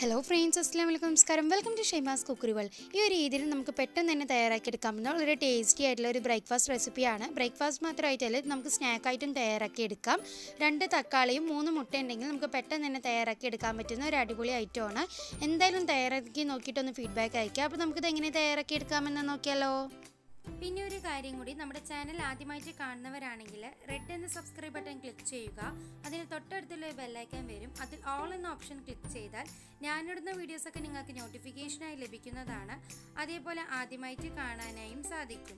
hello friends അസ്ലാം വലൈക്കും നമസ്കാരം വെൽക്കം ടു ഷെയ്മാസ് കുക്കുറിവൾ ഈ ഒരു രീതിയിൽ നമുക്ക് പെട്ടെന്ന് തന്നെ തയ്യാറാക്കിയെടുക്കാവുന്ന വളരെ ടേസ്റ്റി ആയിട്ടുള്ള ഒരു ബ്രേക്ക്ഫാസ്റ്റ് റെസിപ്പിയാണ് ബ്രേക്ക്ഫാസ്റ്റ് മാത്രമായിട്ടല്ല ഇത് നമുക്ക് സ്നാക്കായിട്ടും തയ്യാറാക്കിയെടുക്കാം രണ്ട് തക്കാളിയും മൂന്ന് മുട്ട ഉണ്ടെങ്കിൽ നമുക്ക് പെട്ടെന്ന് തന്നെ തയ്യാറാക്കിയെടുക്കാൻ പറ്റുന്ന ഒരു അടിപൊളി ഐറ്റമാണ് എന്തായാലും തയ്യാറാക്കി നോക്കിയിട്ടൊന്ന് ഫീഡ്ബാക്ക് അയക്കാം അപ്പോൾ നമുക്കിത് എങ്ങനെ തയ്യാറാക്കിയെടുക്കാമെന്ന് നോക്കിയാലോ പിന്നെ ഒരു കാര്യം കൂടി നമ്മുടെ ചാനൽ ആദ്യമായിട്ട് കാണുന്നവരാണെങ്കിൽ റെഡ് എന്ന സബ്സ്ക്രൈബ് ബട്ടൺ ക്ലിക്ക് ചെയ്യുക അതിന് തൊട്ടടുത്തുള്ള ഒരു ബെല്ലൈക്കൻ വരും അതിൽ ഓൾ എന്ന ഓപ്ഷൻ ക്ലിക്ക് ചെയ്താൽ ഞാനിടുന്ന വീഡിയോസൊക്കെ നിങ്ങൾക്ക് നോട്ടിഫിക്കേഷനായി ലഭിക്കുന്നതാണ് അതേപോലെ ആദ്യമായിട്ട് കാണാനായും സാധിക്കും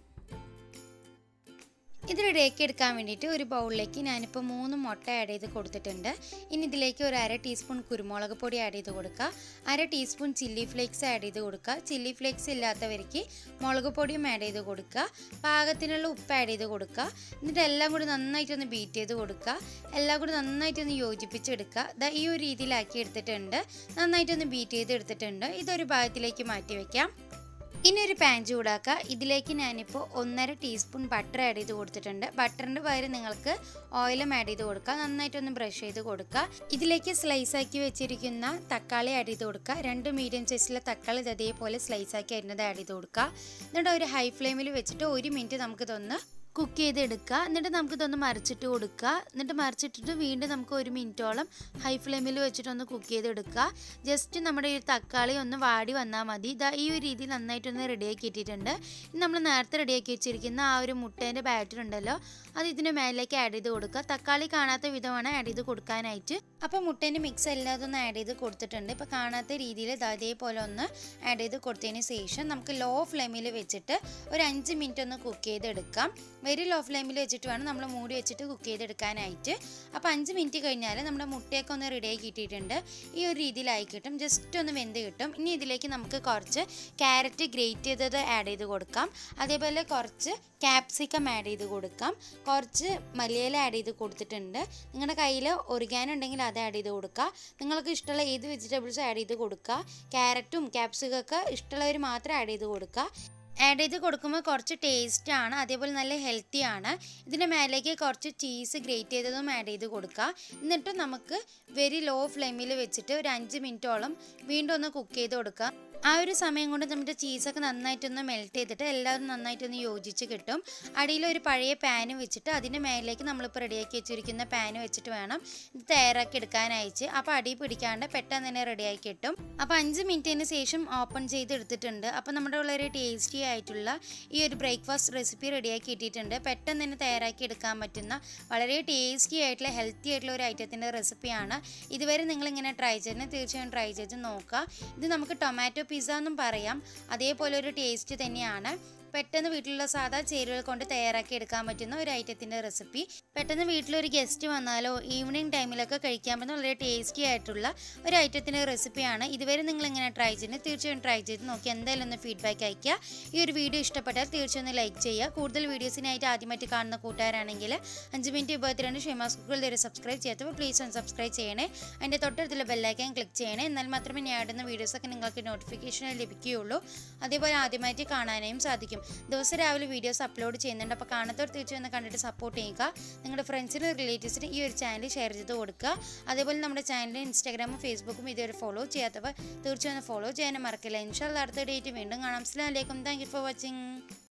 ഇത് റെഡിയാക്കി എടുക്കാൻ വേണ്ടിയിട്ട് ഒരു ബൗളിലേക്ക് ഞാനിപ്പോൾ മൂന്ന് മുട്ട ആഡ് ചെയ്ത് കൊടുത്തിട്ടുണ്ട് ഇനി ഇതിലേക്ക് ഒരു അര ടീസ്പൂൺ കുരുമുളക് പൊടി ആഡ് ചെയ്ത് കൊടുക്കുക അര ടീസ്പൂൺ ചില്ലി ഫ്ലേക്സ് ആഡ് ചെയ്ത് കൊടുക്കുക ചില്ലി ഫ്ലേക്സ് ഇല്ലാത്തവർക്ക് മുളക് പൊടിയും ആഡ് ചെയ്ത് കൊടുക്കുക പാകത്തിനുള്ള ഉപ്പ് ആഡ് ചെയ്ത് കൊടുക്കുക എന്നിട്ട് എല്ലാം കൂടി നന്നായിട്ടൊന്ന് ബീറ്റ് ചെയ്ത് കൊടുക്കുക എല്ലാം കൂടി നന്നായിട്ടൊന്ന് യോജിപ്പിച്ചെടുക്കുക ദാ ഈ ഒരു രീതിയിലാക്കി എടുത്തിട്ടുണ്ട് നന്നായിട്ടൊന്ന് ബീറ്റ് ചെയ്ത് എടുത്തിട്ടുണ്ട് ഇതൊരു ഭാഗത്തിലേക്ക് മാറ്റി വയ്ക്കാം ഇനി ഒരു പാൻ ചൂടാക്കുക ഇതിലേക്ക് ഞാനിപ്പോൾ ഒന്നര ടീസ്പൂൺ ബട്ടർ ആഡ് ചെയ്ത് കൊടുത്തിട്ടുണ്ട് ബട്ടറിൻ്റെ പകരം നിങ്ങൾക്ക് ഓയിലും ആഡ് ചെയ്ത് കൊടുക്കുക നന്നായിട്ടൊന്ന് ബ്രഷ് ചെയ്ത് കൊടുക്കുക ഇതിലേക്ക് സ്ലൈസ് ആക്കി വെച്ചിരിക്കുന്ന തക്കാളി ആഡ് ചെയ്ത് കൊടുക്കുക രണ്ട് മീഡിയം സൈസിലെ തക്കാളി ഇത് അതേപോലെ സ്ലൈസ് ആക്കി അരിഞ്ഞത് ആഡ് ചെയ്ത് കൊടുക്കുക എന്നിട്ട് ഒരു ഹൈ ഫ്ലെയിമിൽ വെച്ചിട്ട് ഒരു മിനിറ്റ് നമുക്കിതൊന്ന് കുക്ക് ചെയ്തെടുക്കുക എന്നിട്ട് നമുക്കിതൊന്ന് മറിച്ചിട്ട് കൊടുക്കുക എന്നിട്ട് മറിച്ചിട്ടിട്ട് വീണ്ടും നമുക്ക് ഒരു മിനിറ്റോളം ഹൈ ഫ്ലെയിമിൽ വെച്ചിട്ടൊന്ന് കുക്ക് ചെയ്തെടുക്കുക ജസ്റ്റ് നമ്മുടെ ഈ തക്കാളി ഒന്ന് വാടി വന്നാൽ മതി ഇതാ ഈ ഒരു രീതിയിൽ നന്നായിട്ടൊന്ന് റെഡിയാക്കി ഇട്ടിട്ടുണ്ട് ഇനി നമ്മൾ നേരത്തെ റെഡിയാക്കി വെച്ചിരിക്കുന്ന ആ ഒരു മുട്ടേൻ്റെ ബാറ്റർ ഉണ്ടല്ലോ അത് ഇതിന് മേലേക്ക് ആഡ് ചെയ്ത് കൊടുക്കുക തക്കാളി കാണാത്ത വിധമാണ് ആഡ് ചെയ്ത് കൊടുക്കാനായിട്ട് അപ്പോൾ മുട്ടേൻ്റെ മിക്സ് എല്ലാതും ഒന്ന് ആഡ് ചെയ്ത് കൊടുത്തിട്ടുണ്ട് ഇപ്പോൾ കാണാത്ത രീതിയിൽ ഇത് അതേപോലെ ഒന്ന് ആഡ് ചെയ്ത് കൊടുത്തതിന് ശേഷം നമുക്ക് ലോ ഫ്ലെയിമിൽ വെച്ചിട്ട് ഒരു അഞ്ച് മിനിറ്റ് ഒന്ന് കുക്ക് ചെയ്തെടുക്കാം വെരി ലോ ഫ്ലെയിമിൽ വെച്ചിട്ട് വേണം നമ്മൾ മൂടി വെച്ചിട്ട് കുക്ക് ചെയ്തെടുക്കാനായിട്ട് അപ്പോൾ അഞ്ച് മിനിറ്റ് കഴിഞ്ഞാൽ നമ്മുടെ മുട്ടയൊക്കെ ഒന്ന് റെഡിയാക്കി ഇട്ടിട്ടുണ്ട് ഈ ഒരു രീതിയിലായി കിട്ടും ജസ്റ്റ് ഒന്ന് വെന്ത് കിട്ടും ഇനി ഇതിലേക്ക് നമുക്ക് കുറച്ച് ക്യാരറ്റ് ഗ്രേറ്റ് ചെയ്തത് ആഡ് ചെയ്ത് കൊടുക്കാം അതേപോലെ കുറച്ച് ക്യാപ്സിക്കം ആഡ് ചെയ്ത് കൊടുക്കാം കുറച്ച് മല്ലിയില ആഡ് ചെയ്ത് കൊടുത്തിട്ടുണ്ട് നിങ്ങളുടെ കയ്യിൽ ഒറിഗാനോ ഉണ്ടെങ്കിൽ അത് ആഡ് ചെയ്ത് കൊടുക്കുക നിങ്ങൾക്ക് ഇഷ്ടമുള്ള ഏത് വെജിറ്റബിൾസ് ആഡ് ചെയ്ത് കൊടുക്കുക ക്യാരറ്റും ക്യാപ്സിക്കൊക്കെ ഇഷ്ടമുള്ളവർ മാത്രം ആഡ് ചെയ്ത് കൊടുക്കുക ആഡ് ചെയ്ത് കൊടുക്കുമ്പോൾ കുറച്ച് ടേസ്റ്റ് ആണ് അതേപോലെ നല്ല ഹെൽത്തി ആണ് ഇതിൻ്റെ മേലേക്ക് കുറച്ച് ചീസ് ഗ്രേറ്റ് ചെയ്തതും ആഡ് ചെയ്ത് കൊടുക്കുക എന്നിട്ട് നമുക്ക് വെരി ലോ ഫ്ലെയിമിൽ വെച്ചിട്ട് ഒരു അഞ്ച് മിനിറ്റോളം വീണ്ടും ഒന്ന് കുക്ക് ചെയ്ത് കൊടുക്കുക ആ ഒരു സമയം കൊണ്ട് നമ്മുടെ ചീസൊക്കെ നന്നായിട്ടൊന്ന് മെൽറ്റ് ചെയ്തിട്ട് എല്ലാവരും നന്നായിട്ടൊന്ന് യോജിച്ച് കിട്ടും അടിയിൽ ഒരു പഴയ പാന് വെച്ചിട്ട് അതിൻ്റെ മേലേക്ക് നമ്മളിപ്പോൾ റെഡിയാക്കി വെച്ചിരിക്കുന്ന പാന് വെച്ചിട്ട് വേണം ഇത് തയ്യാറാക്കി എടുക്കാനായിട്ട് അപ്പോൾ അടി പിടിക്കാണ്ട് പെട്ടെന്ന് തന്നെ റെഡിയാക്കി കിട്ടും അപ്പോൾ അഞ്ച് മിനിറ്റിന് ശേഷം ഓപ്പൺ ചെയ്ത് എടുത്തിട്ടുണ്ട് അപ്പോൾ നമ്മുടെ വളരെ ടേസ്റ്റി ആയിട്ടുള്ള ഈ ഒരു ബ്രേക്ക്ഫാസ്റ്റ് റെസിപ്പി റെഡിയാക്കി ഇട്ടിട്ടുണ്ട് പെട്ടെന്ന് തന്നെ തയ്യാറാക്കി എടുക്കാൻ പറ്റുന്ന വളരെ ടേസ്റ്റി ആയിട്ടുള്ള ഹെൽത്തി ആയിട്ടുള്ള ഒരു ഐറ്റത്തിൻ്റെ റെസിപ്പിയാണ് ഇതുവരെ നിങ്ങളിങ്ങനെ ട്രൈ ചെയ്യുന്നത് തീർച്ചയായും ട്രൈ ചെയ്ത് നോക്കുക ഇത് നമുക്ക് ടൊമാറ്റോ പിസ്സ എന്നും പറയാം അതേപോലെ ഒരു ടേസ്റ്റ് തന്നെയാണ് പെട്ടെന്ന് വീട്ടിലുള്ള സാധാ ചേരുവകൾ കൊണ്ട് തയ്യാറാക്കി എടുക്കാൻ പറ്റുന്ന ഒരു ഐറ്റത്തിൻ്റെ റെസിപ്പി പെട്ടെന്ന് വീട്ടിലൊരു ഗസ്റ്റ് വന്നാലോ ഈവനിങ് ടൈമിലൊക്കെ കഴിക്കാൻ പറ്റുന്ന വളരെ ടേസ്റ്റി ആയിട്ടുള്ള ഒരു ഐറ്റത്തിൻ്റെ റെസിപ്പിയാണ് ഇതുവരെ നിങ്ങൾ ഇങ്ങനെ ട്രൈ ചെയ്യുന്നത് തീർച്ചയായും ട്രൈ ചെയ്ത് നോക്കി എന്തായാലും ഒന്ന് ഫീഡ്ബാക്ക് അയയ്ക്കുക ഈ ഒരു വീഡിയോ ഇഷ്ടപ്പെട്ടാൽ തീർച്ചയായും ഒന്ന് ലൈക്ക് ചെയ്യുക കൂടുതൽ വീഡിയോസിനായിട്ട് ആദ്യമായിട്ട് കാണുന്ന കൂട്ടുകാരാണെങ്കിൽ അഞ്ച് മിനിറ്റ് ഇരുപത്തിരണ്ട് ഷെമാസ് കുക്കുകൾ വരെ സബ്സ്ക്രൈബ് ചെയ്യാത്തപ്പോൾ പ്ലീസ് ഒന്ന് സബ്സ്ക്രൈബ് ചെയ്യണേ അതിൻ്റെ തൊട്ടടുത്തുള്ള ബെല്ലൈക്കൻ ക്ലിക്ക് ചെയ്യണേ എന്നാൽ മാത്രമേ ഞാൻ ഇടുന്ന വീഡിയോസൊക്കെ നിങ്ങൾക്ക് നോട്ടിഫിക്കേഷൻ ലഭിക്കുകയുള്ളൂ അതേപോലെ ആദ്യമായിട്ട് കാണാനായും സാധിക്കും ദിവസം രാവിലെ വീഡിയോസ് അപ്ലോഡ് ചെയ്യുന്നുണ്ട് അപ്പോൾ കാണാത്തവർ തീർച്ചയായും ഒന്ന് കണ്ടിട്ട് സപ്പോർട്ട് ചെയ്യുക നിങ്ങളുടെ ഫ്രണ്ട്സിനും റിലേറ്റീവ്സിനും ഈ ഒരു ചാനൽ ഷെയർ ചെയ്ത് കൊടുക്കുക അതേപോലെ നമ്മുടെ ചാനൽ ഇൻസ്റ്റാഗ്രാമും ഫേസ്ബുക്കും ഇതുവരെ ഫോളോ ചെയ്യാത്തവർ തീർച്ചയായും ഒന്ന് ഫോളോ ചെയ്യാനും മറക്കില്ല ഇൻഷാല്ല അടുത്ത ഡേറ്റ് വീണ്ടും കാണാം അസ്ലാം വലൈക്കും താങ്ക് യു ഫോർ വാച്ചിങ്